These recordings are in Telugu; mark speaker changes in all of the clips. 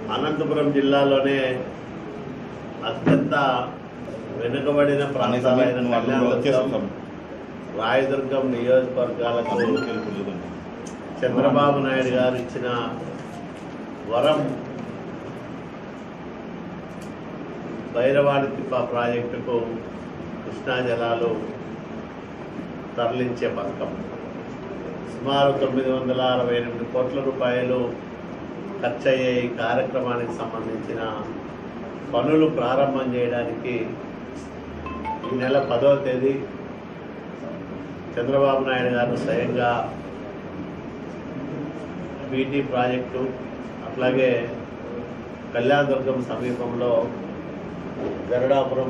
Speaker 1: అనంతపురం జిల్లాలోనే అత్యంత వెనుకబడిన ప్రాంతాలైన కళ్యాణదుర్గం రాయదుర్గం నియోజకవర్గాలకు చంద్రబాబు నాయుడు గారు ఇచ్చిన వరం భైరవాడి తిప్ప ప్రాజెక్టుకు కృష్ణా జలాలు తరలించే పథకం సుమారు తొమ్మిది వందల అరవై ఎనిమిది కోట్ల రూపాయలు ఖర్చయ్యే ఈ కార్యక్రమానికి సంబంధించిన పనులు ప్రారంభం చేయడానికి ఈ నెల పదవ తేదీ చంద్రబాబు నాయుడు గారు స్వయంగా బీటీ ప్రాజెక్టు అట్లాగే కళ్యాణదుర్గం సమీపంలో గరుడాపురం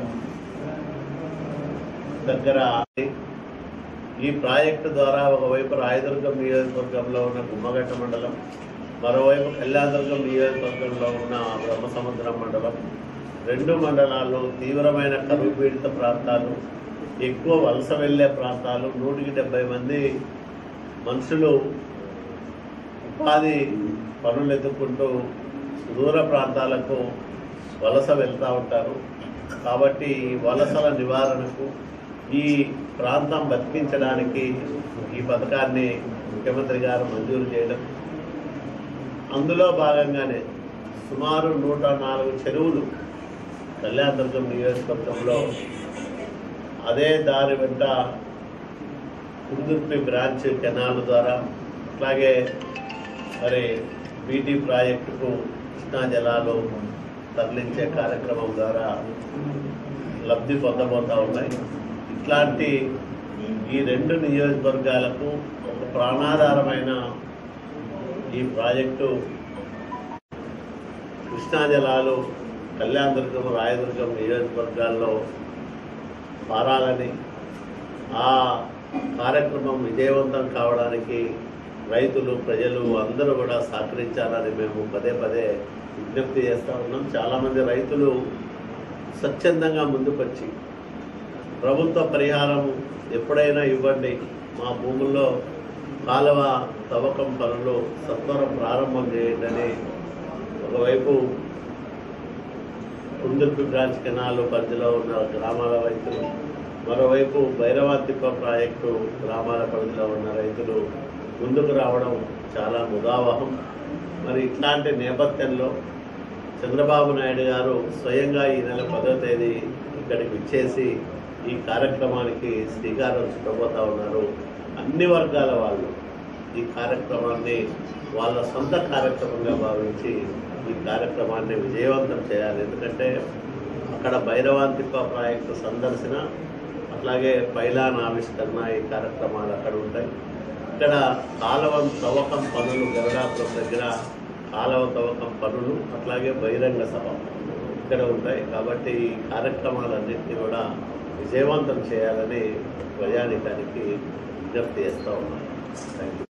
Speaker 1: దగ్గర ఈ ప్రాజెక్టు ద్వారా ఒకవైపు రాయదుర్గం నియోజకవర్గంలో ఉన్న గుమ్మగట్ట మండలం మరోవైపు కళ్యాణదుర్గం నియోజకవర్గంలో ఉన్న బ్రహ్మసముద్రం మండలం రెండు మండలాలు తీవ్రమైన కరువు పీడిత ప్రాంతాలు ఎక్కువ వలస వెళ్ళే ప్రాంతాలు నూటికి డెబ్బై మంది మనుషులు ఉపాధి పనులు ఎత్తుకుంటూ సుదూర ప్రాంతాలకు వలస వెళ్తూ ఉంటారు కాబట్టి ఈ వలసల నివారణకు ఈ ప్రాంతం బతికించడానికి ఈ పథకాన్ని ముఖ్యమంత్రి గారు మంజూరు చేయడం అందులో భాగంగానే సుమారు నూట నాలుగు చెరువులు కళ్యాణదుర్గం నియోజకవర్గంలో అదే దారి వెంట కుందుర్పి బ్రాంచ్ కెనాల్ ద్వారా అట్లాగే మరి బీటీ ప్రాజెక్టుకు కృష్ణా జలాలు తరలించే కార్యక్రమం ద్వారా లబ్ధి పొందబోతా ఉన్నాయి ఇట్లాంటి ఈ రెండు నియోజకవర్గాలకు ఒక ప్రాణాధారమైన ఈ ప్రాజెక్టు కృష్ణా జలాలు కళ్యాణదుర్గం రాయదుర్గం నియోజకవర్గాల్లో మారాలని ఆ కార్యక్రమం విజయవంతం కావడానికి రైతులు ప్రజలు అందరూ కూడా సహకరించాలని మేము పదే పదే విజ్ఞప్తి చేస్తూ ఉన్నాం చాలామంది రైతులు స్వచ్ఛందంగా ముందుకొచ్చి ప్రభుత్వ పరిహారం ఎప్పుడైనా ఇవ్వండి మా భూముల్లో కాలువ తవ్వకం పనులు సత్వరం ప్రారంభం చేయండి అని ఒకవైపు కుందుర్పి బ్రాంచ్ కెనాల్ పరిధిలో ఉన్న గ్రామాల రైతులు మరోవైపు భైరవాతిప్ప ప్రాజెక్టు గ్రామాల పరిధిలో ఉన్న రైతులు ముందుకు రావడం చాలా ముదావహం మరి ఇట్లాంటి నేపథ్యంలో చంద్రబాబు నాయుడు గారు స్వయంగా ఈ నెల పదో తేదీ ఇక్కడికి విచ్చేసి ఈ కార్యక్రమానికి శ్రీకారం చుట్టబోతా ఉన్నారు అన్ని వర్గాల వాళ్ళు ఈ కార్యక్రమాన్ని వాళ్ళ సొంత కార్యక్రమంగా భావించి ఈ కార్యక్రమాన్ని విజయవంతం చేయాలి ఎందుకంటే అక్కడ భైరవాంతిప్ప ప్రాజెక్టు సందర్శన అట్లాగే పైలాన్ ఆవిష్కరణ ఈ కార్యక్రమాలు అక్కడ ఉంటాయి ఇక్కడ కాలువ తవ్వకం పనులు గరుడాపురం దగ్గర కాలువ తవ్వకం పనులు అట్లాగే బహిరంగ సభ ఇక్కడ ఉంటాయి కాబట్టి ఈ కార్యక్రమాలన్నింటినీ కూడా విజయవంతం చేయాలని ప్రజానికానికి విజ్ఞప్తి చేస్తూ ఉన్నాను థ్యాంక్ యూ